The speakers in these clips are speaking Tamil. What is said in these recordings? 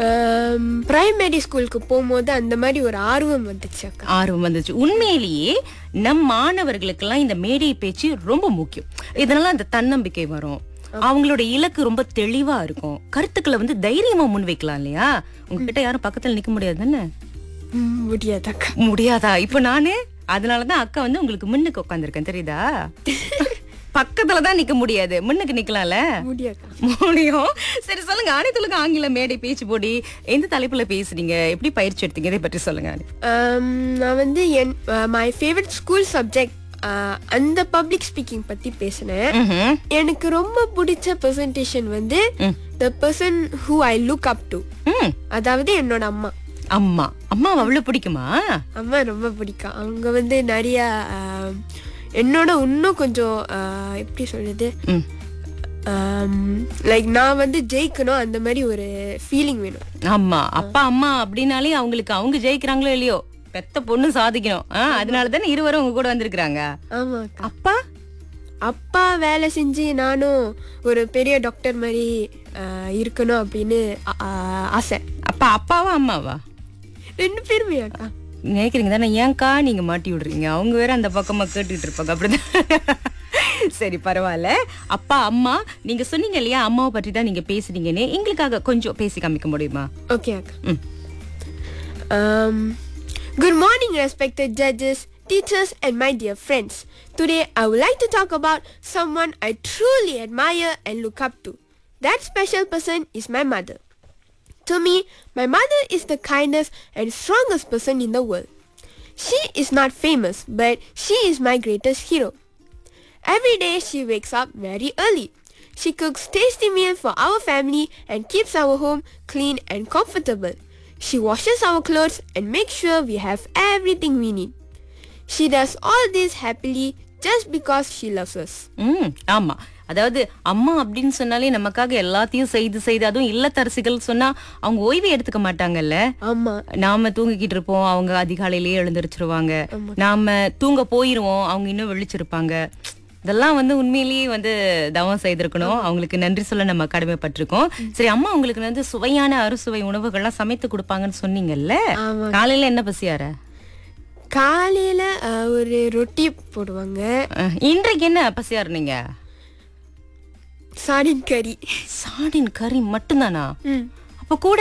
பிரைமரி ஸ்கூலுக்கு போகும்போது அந்த மாதிரி ஒரு ஆர்வம் வந்துச்சு அக்கா ஆர்வம் வந்துச்சு உண்மையிலேயே நம் மாணவர்களுக்கெல்லாம் இந்த மேடை பேச்சு ரொம்ப முக்கியம் இதனால அந்த தன்னம்பிக்கை வரும் அவங்களோட இலக்கு ரொம்ப தெளிவா இருக்கும் கருத்துக்களை வந்து தைரியமா முன்வைக்கலாம் இல்லையா உங்ககிட்ட யாரும் பக்கத்துல நிக்க முடியாது தானே ம், முடியாது அக்கா முடியாதா இப்ப நானு அதனாலதான் அக்கா வந்து உங்களுக்கு முன்னுக்கு உட்காந்துருக்கேன் தெரியுதா பக்கத்துல தான் நிக்க முடியாது முன்னுக்கு நிக்கலாம்ல முடியாக்கா முடியும் சரி சொல்லுங்க அனைத்துலக ஆங்கில மேடை பேச்சு போடி எந்த தலைப்புல பேசுறீங்க எப்படி பயிற்சி எடுத்தீங்க இதை பற்றி சொல்லுங்க ஆனி. Um, நான் வந்து என் மை ஃபேவரட் ஸ்கூல் சப்ஜெக்ட் அந்த பப்ளிக் ஸ்பீக்கிங் பத்தி பேசினேன் ம்ஹும். எனக்கு ரொம்ப பிடிச்ச பிரசன்டேஷன் வந்து the person who I look up to ம் அதாவது என்னோட அம்மா அம்மா அம்மா அவ்வளவு பிடிக்குமா அம்மா ரொம்ப பிடிக்கும் அவங்க வந்து நிறைய ஆம், என்னோட இன்னும் கொஞ்சம் ஆ, எப்படி சொல்றது ம். லைக் நான் வந்து ஜெயிக்கணும் அந்த மாதிரி ஒரு ஃபீலிங் வேணும் ஆமா அப்பா அம்மா அப்படின்னாலே அவங்களுக்கு அவங்க ஜெயிக்கிறாங்களோ இல்லையோ பெத்த பொண்ணு சாதிக்கணும் ஆ, அதனால தானே இருவரும் உங்க கூட வந்திருக்காங்க ஆமாக்கா அப்பா அப்பா வேலை செஞ்சு நானும் ஒரு பெரிய டாக்டர் மாதிரி ஆ, இருக்கணும் அப்படின்னு ஆ, ஆ, ஆசை அப்பா அப்பாவா அம்மாவா ரெண்டு பேருமே அக்கா நினைக்கிறீங்க தானே ஏன்க்கா நீங்க மாட்டி விடுறீங்க அவங்க வேற அந்த பக்கமா கேட்டுட்டு இருப்பாங்க அப்படிதான் சரி பரவாயில்ல அப்பா அம்மா நீங்க சொன்னீங்க இல்லையா அம்மாவை பற்றி தான் நீங்க பேசுறீங்கன்னு எங்களுக்காக கொஞ்சம் பேசி காமிக்க முடியுமா ஓகே அக்கா ம். Um, good morning, respected judges, teachers, and my dear friends. Today, I would like to talk about someone I truly admire and look up to. That special person is my mother. To me, my mother is the kindest and strongest person in the world. She is not famous, but she is my greatest hero. Every day she wakes up very early. She cooks tasty meal for our family and keeps our home clean and comfortable. She washes our clothes and makes sure we have everything we need. She does all this happily just because she loves us. ம் ஆமா அதாவது அம்மா அப்படின்னு சொன்னாலே நமக்காக எல்லாத்தையும் செய்து செய்து அதுவும் இல்லத்தரசிகள் சொன்னா அவங்க ஓய்வு எடுத்துக்க மாட்டாங்கல்ல ஆமா நாம தூங்கிக்கிட்டு இருப்போம் அவங்க அதிகாலையிலேயே எழுந்திருச்சிருவாங்க நாம தூங்க போயிருவோம் அவங்க இன்னும் விழிச்சிருப்பாங்க இதெல்லாம் வந்து உண்மையிலேயே வந்து தவம் செய்திருக்கணும் அவங்களுக்கு நன்றி சொல்ல நம்ம கடமைப்பட்டிருக்கோம் சரி அம்மா உங்களுக்கு வந்து சுவையான அறுசுவை உணவுகள்லாம் சமைத்து கொடுப்பாங்கன்னு சொன்னீங்கல்ல ஆமா. காலையில என்ன பசியார காலையில அஹ், ஒரு ரொட்டி போடுவாங்க அஹ், இன்றைக்கு என்ன பசியாரு நீங்க சாடின் கறி சாடின் கறி மட்டும்தானா ம். அப்ப கூட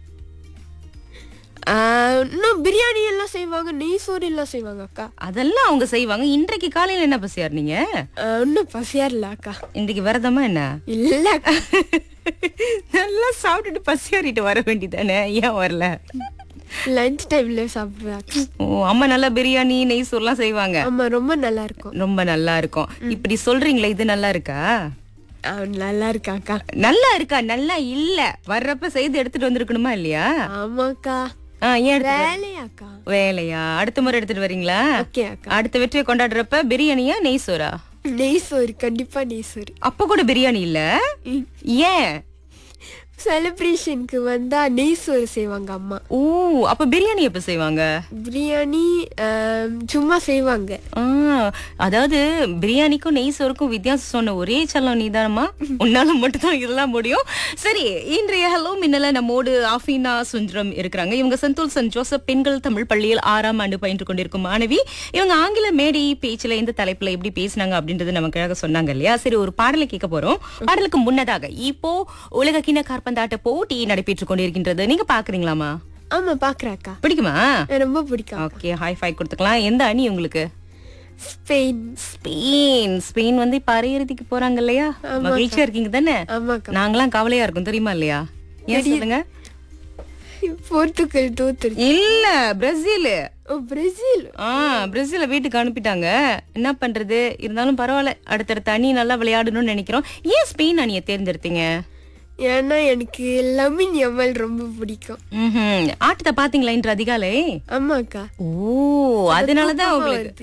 அஹ், இன்னும் பிரியாணி எல்லாம் செய்வாங்க நெய் சோறு எல்லாம் செய்வாங்க அக்கா அதெல்லாம் அவங்க செய்வாங்க இன்றைக்கு காலையில என்ன பசியார் நீங்க அஹ், இன்னும் பசியா இல்ல அக்கா இன்னைக்கு விரதமா என்ன இல்ல அக்கா நல்லா சாப்பிட்டுட்டு பசியாறிட்டு வர வேண்டியதானே ஏன் வரல லஞ்ச் டைம்ல சாப்பிடுவேன் அக்கா ஓ அம்மா நல்லா பிரியாணி நெய் சோறுலாம் செய்வாங்க ஆமா ரொம்ப நல்லா இருக்கும் ரொம்ப நல்லா இருக்கும் இப்படி சொல்றீங்களே இது நல்லா இருக்கா அஹ், நல்லா இருக்கா அக்கா நல்லா இருக்கா நல்லா இல்ல வர்றப்ப செய்து எடுத்துட்டு வந்திருக்கணுமா இல்லையா ஆமாக்கா ஆ, ஏன் எடுத்துட்டு வர- வேலையாக்கா வேலையா அடுத்த முறை எடுத்துட்டு வரீங்களா ஓகே அக்கா அடுத்த வெற்றியை கொண்டாடுறப்ப பிரியாணியா நெய் சோறா நெய் சோறு கண்டிப்பா நெய் சோறு அப்ப கூட பிரியாணி இல்ல ம். ஏன் செலிப்ரேஷனுக்கு வந்தா நெய் சோறு செய்வாங்க அம்மா ஓ அப்ப பிரியாணி எப்ப செய்வாங்க பிரியாணி ஆம், சும்மா செய்வாங்க ஆ, அதாவது பிரியாணிக்கும் நெய் சோறுக்கும் வித்தியாசம் சொன்ன ஒரே செல்லம் நீதானமா உன்னால மட்டும்தான் இதெல்லாம் முடியும் சரி இன்றைய ஹலோ மின்னல நம்மோடு ஆஃபீனா சுந்தரம் இருக்கிறாங்க இவங்க செந்தூல் சென்ட் ஜோசப் பெண்கள் தமிழ் பள்ளியில் ஆறாம் ஆண்டு பயின்று கொண்டிருக்கும் மாணவி இவங்க ஆங்கில மேடை பேச்சுல எந்த தலைப்புல எப்படி பேசினாங்க அப்படின்றது நமக்காக சொன்னாங்க இல்லையா சரி ஒரு பாடலை கேட்க போறோம் பாடலுக்கு முன்னதாக இப்போ உலக கிண காற்பந்தாட்ட போட்டி நடைபெற்றுக் கொண்டிருக்கின்றது நீங்க பாக்குறீங்களாமா ஆமா பாக்குறாக்கா பிடிக்குமா எனக்கு ரொம்ப பிடிக்கும் ஓகே ஹாய் ஃபை கொடுத்துக்கலாம் எந்த அணி உங்களுக்கு ஸ்பெயின் ஸ்பெயின் ஸ்பெயின் வந்து இப்ப அரையிறுதிக்கு போறாங்க இல்லையா மகிழ்ச்சியா இருக்கீங்க தானே ஆமாக்கா நாங்களாம் கவலையா இருக்கும் தெரியுமா இல்லையா ஏன் சொல்லுங்க போர்த்துகல் தோத்துரு இல்ல பிரேசில் ஓ பிரேசில் ஆ பிரேசில வீட்டுக்கு அனுப்பிட்டாங்க என்ன பண்றது இருந்தாலும் பரவாயில்ல அடுத்தடுத்த அணி நல்லா விளையாடணும்னு நினைக்கிறோம் ஏன் ஸ்பெயின் அணியை தேர்ந்தெடுத்தீங்க ஏன்னா எனக்கு லமின் யமல் ரொம்ப பிடிக்கும் ம்ஹும். ஆட்டத்தை பாத்தீங்களா இன்று அதிகாலை ஆமாக்கா ஓ அதனாலதான் தூக்கமா உங்களுக்கு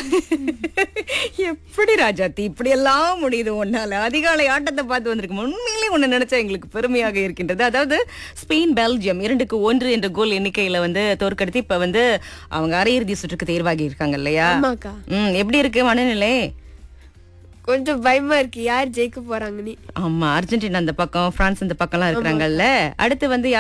எப்படி ராஜாத்தி இப்படி எல்லாம் முடியுது உன்னால அதிகாலை ஆட்டத்தை பார்த்து வந்திருக்கு உண்மையிலேயே ஒண்ணு நினைச்சா எங்களுக்கு பெருமையாக இருக்கின்றது அதாவது ஸ்பெயின் பெல்ஜியம் இரண்டுக்கு ஒன்று என்ற கோல் எண்ணிக்கையில வந்து தோற்கடித்து இப்ப வந்து அவங்க அரையிறுதி சுற்றுக்கு தேர்வாகி இருக்காங்க இல்லையா ஆமாக்கா ம் எப்படி இருக்கு மனநிலை கொஞ்சம் பயமா இருக்கு யார் ஜெயிக்க போறாங்கன்னு ஆமா அர்ஜென்டினா அந்த பக்கம் பிரான்ஸ் இந்த பக்கம்லாம் இருக்கிறாங்கல்ல அடுத்து வந்து